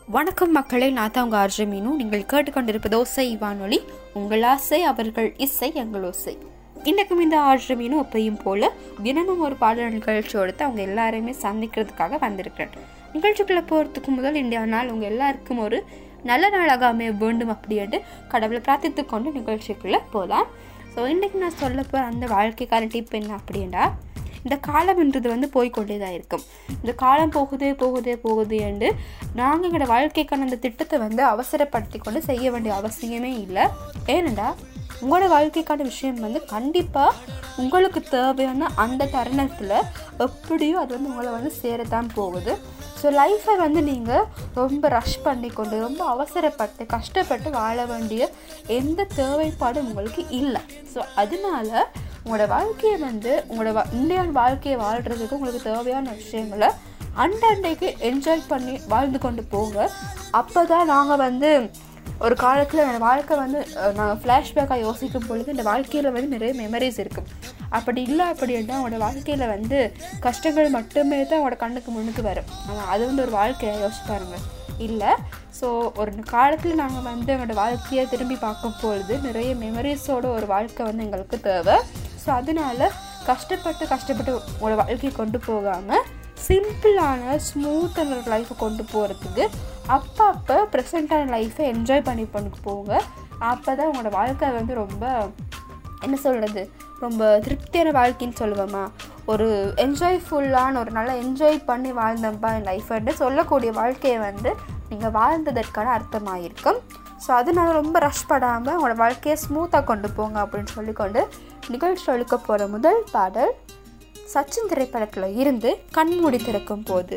வணக்கம் மக்களே நான் தான் உங்கள் ஆர்ஜி மீனு நீங்கள் கேட்டுக்கொண்டிருப்பது ஓசை வானொலி உங்கள் ஆசை அவர்கள் இசை எங்கள் ஓசை இன்றைக்கும் இந்த ஆர்ஜி மீனு எப்பயும் போல தினமும் ஒரு பாடல் நிகழ்ச்சியோடு தான் அவங்க எல்லாரையுமே சந்திக்கிறதுக்காக வந்திருக்கிறேன் நிகழ்ச்சிக்குள்ளே போகிறதுக்கு முதல் இந்தியா நாள் உங்கள் எல்லாருக்கும் ஒரு நல்ல நாளாக அமைய வேண்டும் அப்படின்ட்டு கடவுளை பிரார்த்தித்து கொண்டு நிகழ்ச்சிக்குள்ளே போகலாம் ஸோ இன்றைக்கி நான் சொல்ல போகிற அந்த வாழ்க்கைக்கான டிப் என்ன அப்படின்னா இந்த காலம்ன்றது வந்து போய்கொண்டே தான் இருக்கும் இந்த காலம் போகுதே போகுதே போகுது என்று நாங்கள் எங்களோட வாழ்க்கைக்கான அந்த திட்டத்தை வந்து அவசரப்படுத்தி கொண்டு செய்ய வேண்டிய அவசியமே இல்லை ஏனெண்டா உங்களோட வாழ்க்கைக்கான விஷயம் வந்து கண்டிப்பாக உங்களுக்கு தேவையான அந்த தருணத்தில் எப்படியோ அது வந்து உங்களை வந்து சேரத்தான் போகுது ஸோ லைஃப்பை வந்து நீங்கள் ரொம்ப ரஷ் பண்ணி கொண்டு ரொம்ப அவசரப்பட்டு கஷ்டப்பட்டு வாழ வேண்டிய எந்த தேவைப்பாடும் உங்களுக்கு இல்லை ஸோ அதனால உங்களோட வாழ்க்கையை வந்து உங்களோட வா இந்திய வாழ்க்கையை வாழ்கிறதுக்கு உங்களுக்கு தேவையான விஷயங்களை அண்டண்டைக்கு என்ஜாய் பண்ணி வாழ்ந்து கொண்டு போங்க அப்போ தான் நாங்கள் வந்து ஒரு காலத்தில் என்னோடய வாழ்க்கை வந்து நாங்கள் ஃப்ளாஷ்பேக்காக யோசிக்கும் பொழுது இந்த வாழ்க்கையில் வந்து நிறைய மெமரிஸ் இருக்கும் அப்படி இல்லை அப்படின்னா அவங்களோட வாழ்க்கையில் வந்து கஷ்டங்கள் மட்டுமே தான் அவங்களோட கண்ணுக்கு முன்னுக்கு வரும் ஆனால் அது வந்து ஒரு வாழ்க்கையை யோசிச்சு பாருங்கள் இல்லை ஸோ ஒரு காலத்தில் நாங்கள் வந்து எங்களோட வாழ்க்கையை திரும்பி பார்க்கும் பொழுது நிறைய மெமரிஸோட ஒரு வாழ்க்கை வந்து எங்களுக்கு தேவை ஸோ அதனால கஷ்டப்பட்டு கஷ்டப்பட்டு உங்களோட வாழ்க்கையை கொண்டு போகாமல் சிம்பிளான ஸ்மூத்தான ஒரு லைஃப்பை கொண்டு போகிறதுக்கு அப்பப்போ ப்ரெசண்ட்டான லைஃப்பை என்ஜாய் பண்ணி பண்ணி போங்க அப்போ தான் உங்களோட வாழ்க்கை வந்து ரொம்ப என்ன சொல்கிறது ரொம்ப திருப்தியான வாழ்க்கைன்னு சொல்லுவோமா ஒரு என்ஜாய்ஃபுல்லான ஒரு நல்லா என்ஜாய் பண்ணி வாழ்ந்தப்பா என் லைஃப்ன்ட்டு சொல்லக்கூடிய வாழ்க்கையை வந்து நீங்கள் வாழ்ந்ததற்கான அர்த்தமாக இருக்கும் ஸோ அதனால ரொம்ப ரஷ் படாமல் உங்களோட வாழ்க்கையை ஸ்மூத்தாக கொண்டு போங்க அப்படின்னு சொல்லிக்கொண்டு நிகழ்ச்சி ஒழுக்க போகிற முதல் பாடல் சச்சின் திரைப்படத்தில் இருந்து கண்மூடி திறக்கும் போது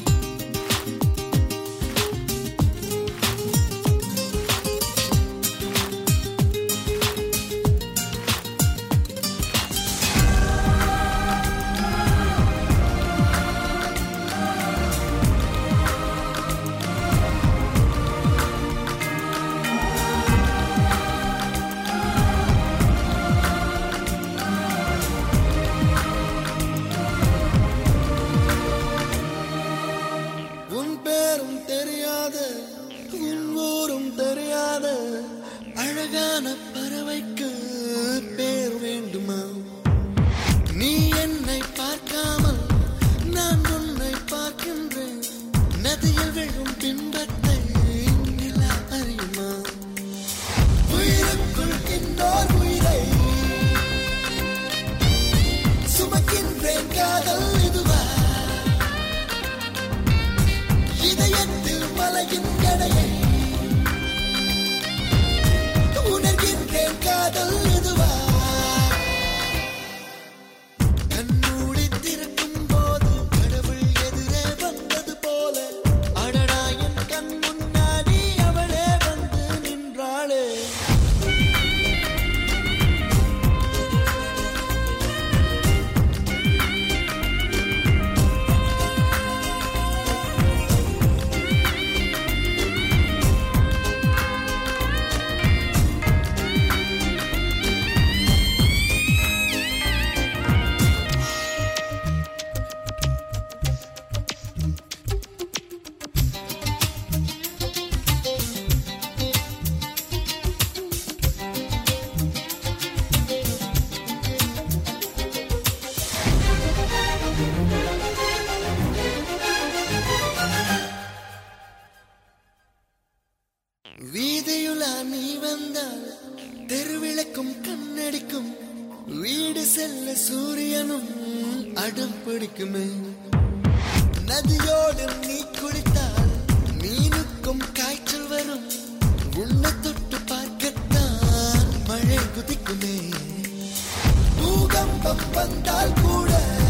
உன் பேரும் தெரியாத உன் ஊரும் தெரியாத அழகான பறவைக்கு பேர் வேண்டுமா நீ என்னை பார்க்காமல் நான் உன்னை பார்க்கின்றேன் நதியில் விழும் பின்பத்தை நிலா அறியுமா உயிருக்குள் இன்னோர் உயிரை சுமக்கின்றேன் காதல் இதுவா இதயத்தில் மலையின் எடையை உணர்கின்றேன் காதல் இதுவா கண்மூடி திறக்கும் போது கடவுள் எதிரே வந்தது போல அடடா என் கண் முன்னாடி அவளே வந்து நின்றாளே வீதியுலா நீ வந்தால் தெருவிளக்கும் கண்ணடிக்கும் வீடு செல்ல சூரியனும் அடம் பிடிக்குமே நதியோடு நீ குளித்தால் மீனுக்கும் காய்ச்சல் வரும் உன்னை தொட்டு பார்க்கத்தான் மழை குதிக்குமே பூகம்பம் வந்தால் கூட